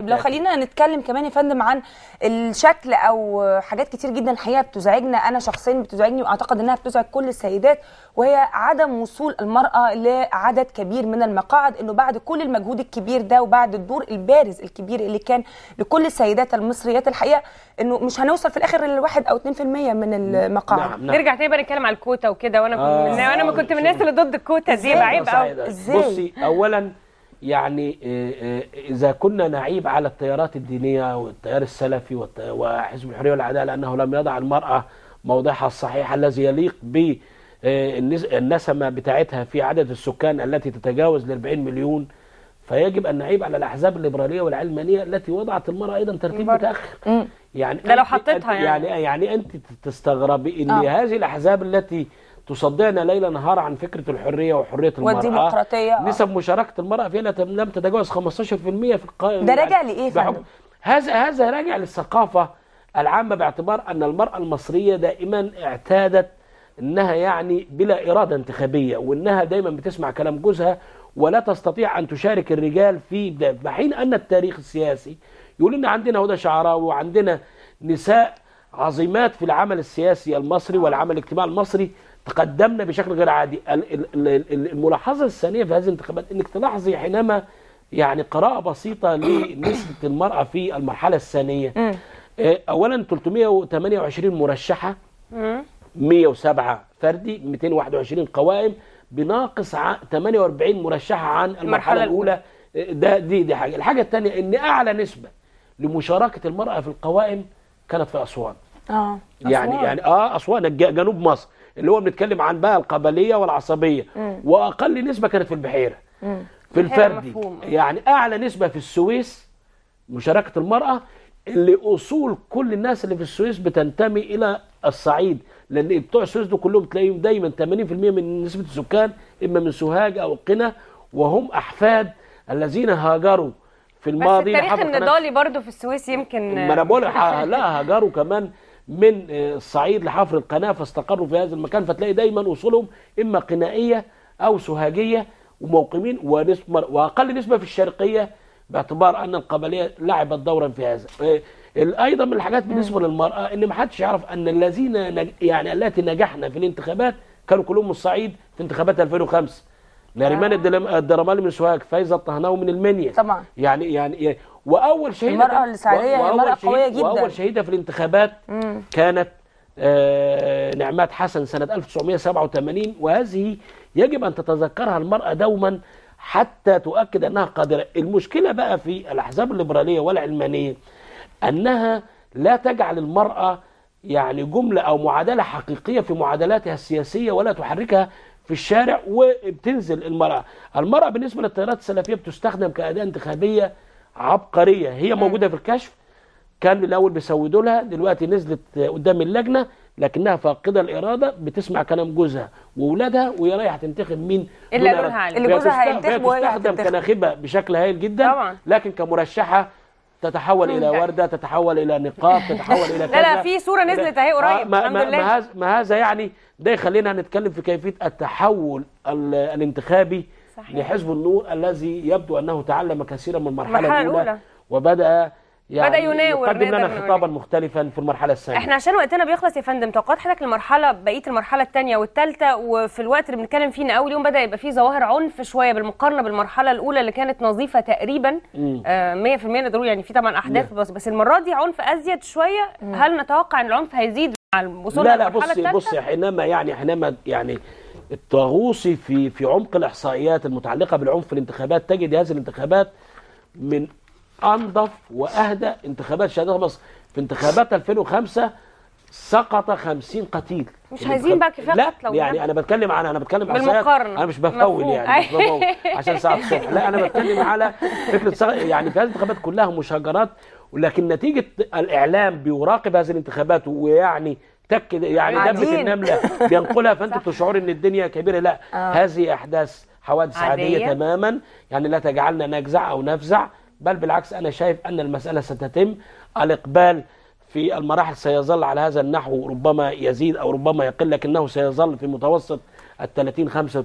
لو خلينا نتكلم كمان يا فندم عن الشكل او حاجات كتير جدا الحقيقه بتزعجنا انا شخصيا بتزعجني واعتقد انها بتزعج كل السيدات وهي عدم وصول المراه لعدد كبير من المقاعد انه بعد كل المجهود الكبير ده وبعد الدور البارز الكبير اللي كان لكل السيدات المصريات الحقيقه انه مش هنوصل في الاخر لواحد او 2% من المقاعد نعم نعم نرجع تاني بقى نتكلم على الكوتا وكده وانا آه. كنت انا ما كنت من الناس اللي ضد الكوتا دي إزاي؟ بعيب قوي صحيح. إزاي؟ بصي اولا يعني آه، آه، اذا كنا نعيب على التيارات الدينيه والتيار السلفي والت- وحزب الحريه والعداله انه لم يضع المراه موضعها الصحيح الذي يليق ب آه، النس- النسمه بتاعتها في عدد السكان التي تتجاوز ال 40 مليون فيجب ان نعيب على الاحزاب الليبراليه والعلمانيه التي وضعت المراه ايضا ترتيب برضه. متاخر يعني ده لو أنت- حطيتها أنت- يعني. يعني يعني انت تستغربي ان آه. هذه الاحزاب التي تصدعنا ليل نهار عن فكره الحريه وحريه المراه والديمقراطية، آه. نسب مشاركه المراه فيها لا- لم تتجاوز 15% في القائمه ده راجع لإيه يا فندم؟ هذا هذا راجع للثقافه العامه باعتبار ان المراه المصريه دائما اعتادت انها يعني بلا اراده انتخابيه وانها دايما بتسمع كلام جوزها ولا تستطيع ان تشارك الرجال في ده بحين ان التاريخ السياسي يقول ان عندنا هدى شعراوي وعندنا نساء عظيمات في العمل السياسي المصري والعمل الاجتماعي المصري تقدمنا بشكل غير عادي ال- ال- ال- ال- الملاحظه الثانيه في هذه الانتخابات انك تلاحظي حينما يعني قراءه بسيطه لنسبه المراه في المرحله الثانيه آه، اولا 328 مرشحه 107 فردي 221 قوائم بناقص ع- 48 مرشحه عن المرحله المرحلة الاولى آه، ده دي دي حاجه الحاجه الثانيه ان اعلى نسبه لمشاركه المراه في القوائم كانت في اسوان اه يعني أسوان. يعني اه اسوان الج- جنوب مصر اللي هو بنتكلم عن بقى القبليه والعصبيه واقل نسبه كانت في البحيره في البحيرة الفردي مفهوم. يعني اعلى نسبه في السويس مشاركه المراه اللي اصول كل الناس اللي في السويس بتنتمي الى الصعيد لان بتوع السويس دول كلهم تلاقيهم دايما 80% من نسبه السكان اما من سوهاج او قنا وهم احفاد الذين هاجروا في بس الماضي التاريخ لحفر قناة النضالي برضو في السويس يمكن ما انا بقول ح- لا هاجروا كمان من آه، الصعيد لحفر القناه فاستقروا في هذا المكان فتلاقي دايما اصولهم اما قنائيه او سوهاجيه وموقمين ونسبة واقل نسبه في الشرقيه باعتبار ان القبليه لعبت دورا في هذا. آه، ال- ايضا من الحاجات بالنسبه للمراه ان ما حدش يعرف ان الذين نج... يعني التي نجحنا في الانتخابات كانوا كلهم من الصعيد في انتخابات 2005 ناريمان الدلم- الدرمالي من سوهاج فايزه الطهناوي من المنيا طبعا. يعني يعني واول شهيده المرأة السعودية هي وأول مرأة شهيد- قوية جداً. واول شهيده في الانتخابات كانت آه، نعمات حسن سنه 1987 وهذه يجب ان تتذكرها المراه دوما حتى تؤكد انها قادره المشكله بقى في الاحزاب الليبراليه والعلمانيه انها لا تجعل المراه يعني جمله او معادله حقيقيه في معادلاتها السياسيه ولا تحركها في الشارع وبتنزل المراه المراه بالنسبه للتيارات السلفيه بتستخدم كاداه انتخابيه عبقريه هي موجوده في الكشف كان الاول بيسودوا لها دلوقتي نزلت قدام اللجنه لكنها فاقده الاراده بتسمع كلام جوزها واولادها وهي رايحه تنتخب مين اللي دون قالوا إرادة. لها عليه. اللي فهي جوزها تست- هينتخب فهي وهي تستخدم هتنتخب. كناخبه بشكل هايل جدا طبعا. لكن كمرشحه تتحول الى ورده تتحول الى نقاط تتحول الى كذا لا في صورة نزلت أهي قريب، ما الحمد ما لله. ما هذا ما هذا يعني ده يخلينا نتكلم في كيفيه التحول ال- الانتخابي صحيح. لحزب النور الذي يبدو انه تعلم كثيرا من المرحله المرحلة الاولى, الأولى. وبدا يعني بدأ يناور يقدم نقدر لنا نقول. خطابا مختلفا في المرحله الثانيه احنا عشان وقتنا بيخلص يا فندم توقعات حضرتك للمرحله بقيه المرحله الثانيه والثالثه وفي الوقت اللي بنتكلم فيه ان اول يوم بدا يبقى فيه ظواهر عنف شويه بالمقارنه بالمرحله الاولى اللي كانت نظيفه تقريبا آه 100% نقدر يعني في طبعا احداث بس بس المره دي عنف ازيد شويه هل نتوقع ان العنف هيزيد مع الوصول لا لا للمرحله بصي الثالثه بصي حينما يعني حينما يعني التغوصي في في عمق الاحصائيات المتعلقه بالعنف في الانتخابات تجد هذه الانتخابات من انظف واهدى انتخابات شهدتها مصر في انتخابات 2005 سقط 50 قتيل مش في عايزين بقى كفاية لا قتلى يعني والنبي. انا بتكلم عن انا بتكلم عن إحصائيات. بالمقارنة. انا مش بفول مفهوم. يعني مش بفول عشان ساعه الصبح لا انا بتكلم على فكره صغ... يعني في هذه الانتخابات كلها مشاجرات ولكن نتيجه الاعلام بيراقب هذه الانتخابات ويعني تكد يعني دمك عادين. النمله بينقلها فانت تشعر ان الدنيا كبيره لا هذه احداث حوادث عاديه, عادية. تماما يعني لا تجعلنا نجزع او نفزع بل بالعكس انا شايف ان المساله ستتم الاقبال في المراحل سيظل على هذا النحو ربما يزيد او ربما يقل لكنه سيظل في متوسط ال 30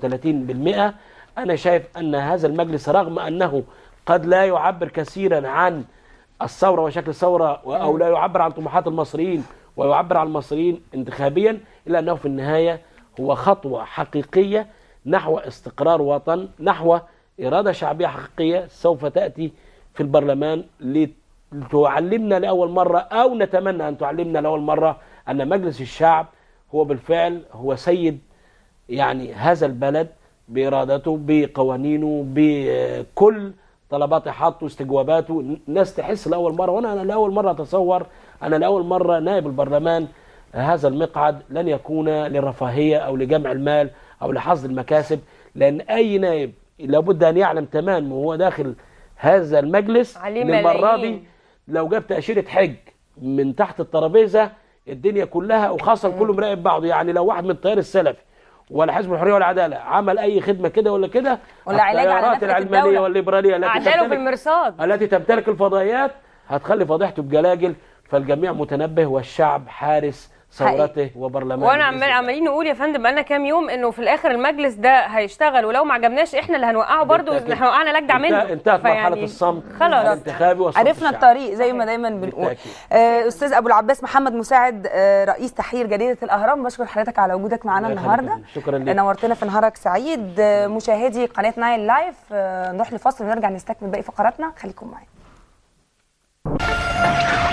35% انا شايف ان هذا المجلس رغم انه قد لا يعبر كثيرا عن الثوره وشكل الثوره و- او لا يعبر عن طموحات المصريين ويعبر عن المصريين انتخابيا الا انه في النهايه هو خطوه حقيقيه نحو استقرار وطن نحو اراده شعبيه حقيقيه سوف تاتي في البرلمان لتعلمنا لاول مره او نتمنى ان تعلمنا لاول مره ان مجلس الشعب هو بالفعل هو سيد يعني هذا البلد بإرادته بقوانينه بكل طلبات حاطه استجواباته الناس تحس لأول مرة وأنا أنا لأول مرة أتصور أنا لأول مرة نائب البرلمان هذا المقعد لن يكون للرفاهية أو لجمع المال أو لحظ المكاسب لأن أي نائب لابد أن يعلم تماما وهو داخل هذا المجلس عليه إن المرة دي ملايين. لو جاب تأشيرة حج من تحت الترابيزة الدنيا كلها وخاصة كله مراقب بعضه يعني لو واحد من التيار السلفي ولا حزب الحرية والعدالة عمل أي خدمة كده ولا كده ولا علاج على التيارات نفقة العلمانية الدولة. والليبرالية التي اعداله تمتلك بالمرصاد التي تمتلك الفضائيات هتخلي فضيحته بجلاجل فالجميع متنبه والشعب حارس ثورته وبرلمانه وانا بإذن عمال الله. عمالين نقول يا فندم بقالنا كام يوم انه في الاخر المجلس ده هيشتغل ولو ما عجبناش احنا اللي هنوقعه برضه بالتأكيد. احنا وقعنا لجدع منه انتهى- انتهت مرحلة فيعني الصمت خلاص الانتخابي وصمت عرفنا الشعب. الطريق زي ما دايما بنقول بالتأكيد. آه، استاذ ابو العباس محمد مساعد آه، رئيس تحرير جريده الاهرام بشكر حضرتك على وجودك معانا الله يخليك يا النهارده فندم. شكرا لك. نورتنا في نهارك سعيد آه، مشاهدي قناه ناين لايف آه، نروح لفاصل ونرجع نستكمل باقي فقراتنا خليكم معانا